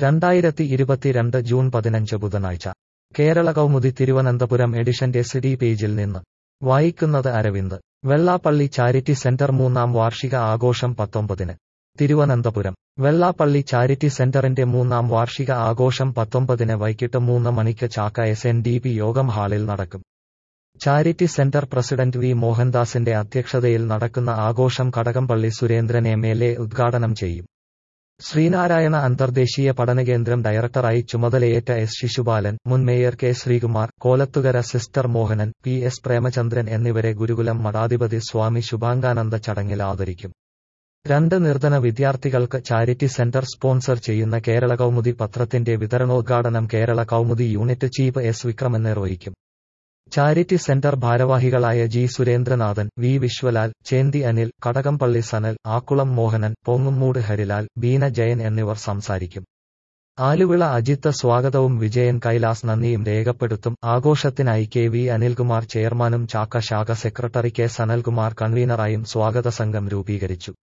രണ്ടായിരത്തി ഇരുപത്തിരണ്ട് ജൂൺ പതിനഞ്ച് ബുധനാഴ്ച കേരള കൗമുദി തിരുവനന്തപുരം എഡിഷന്റെ സിഡി പേജിൽ നിന്ന് വായിക്കുന്നത് അരവിന്ദ് വെള്ളാപ്പള്ളി ചാരിറ്റി സെന്റർ മൂന്നാം വാർഷിക ആഘോഷം പത്തൊമ്പതിന് തിരുവനന്തപുരം വെള്ളാപ്പള്ളി ചാരിറ്റി സെന്ററിന്റെ മൂന്നാം വാർഷിക ആഘോഷം പത്തൊമ്പതിന് വൈകിട്ട് മൂന്ന് മണിക്ക് Chakka S N D P യോഗം ഹാളിൽ നടക്കും ചാരിറ്റി സെന്റർ പ്രസിഡന്റ് വി മോഹൻദാസിന്റെ അധ്യക്ഷതയിൽ നടക്കുന്ന ആഘോഷം Kadakampally Surendran M L A ഉദ്ഘാടനം ചെയ്യും ശ്രീനാരായണ അന്തർദേശീയ പഠനകേന്ദ്രം ഡയറക്ടറായി ചുമതലയേറ്റ എസ് ശിശുപാലൻ മുൻ mayor K Sreekumar Kolathukara sister Mohanan P S Premachandran എന്നിവരെ ഗുരുകുലം മഠാധിപതി സ്വാമി ശുഭാംഗാനന്ദ ചടങ്ങിൽ ആദരിക്കും രണ്ട് നിർധന വിദ്യാർത്ഥികൾക്ക് ചാരിറ്റി സെന്റർ സ്പോൺസർ ചെയ്യുന്ന കേരള കൗമുദി പത്രത്തിന്റെ വിതരണോദ്ഘാടനം Kerala Kaumudi unit chief S Vikraman നിർവഹിക്കും ചാരിറ്റി സെന്റർ ഭാരവാഹികളായ ജി സുരേന്ദ്രനാഥൻ വി വിശ്വലാൽ ചേന്തി അനിൽ കടകംപള്ളി സനൽ ആക്കുളം മോഹനൻ പൊങ്ങുമൂട് ഹരിലാൽ ബീന ജയൻ എന്നിവർ സംസാരിക്കും ആലുവിള അജിത്ത് സ്വാഗതവും വിജയൻ കൈലാസ് നന്ദിയും രേഖപ്പെടുത്തും ആഘോഷത്തിനായി കെ വി അനിൽകുമാർ ചെയർമാനും ചാക്ക ശാഖ സെക്രട്ടറി കെ സനൽകുമാർ കൺവീനറായും സ്വാഗത സംഘം രൂപീകരിച്ചു